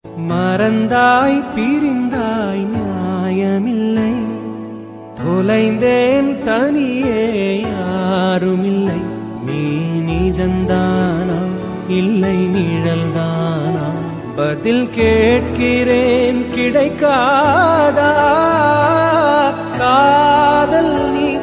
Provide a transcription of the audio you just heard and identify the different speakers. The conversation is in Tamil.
Speaker 1: மறந்தாய் பிரிந்தாய் நியாயமில்லை தொலைந்தேன் தனியே யாருமில்லை நீ நிஜந்தானா இல்லை நிழல்தானா பதில் கேட்கிறேன் கிடைக்காதா காதல் நீ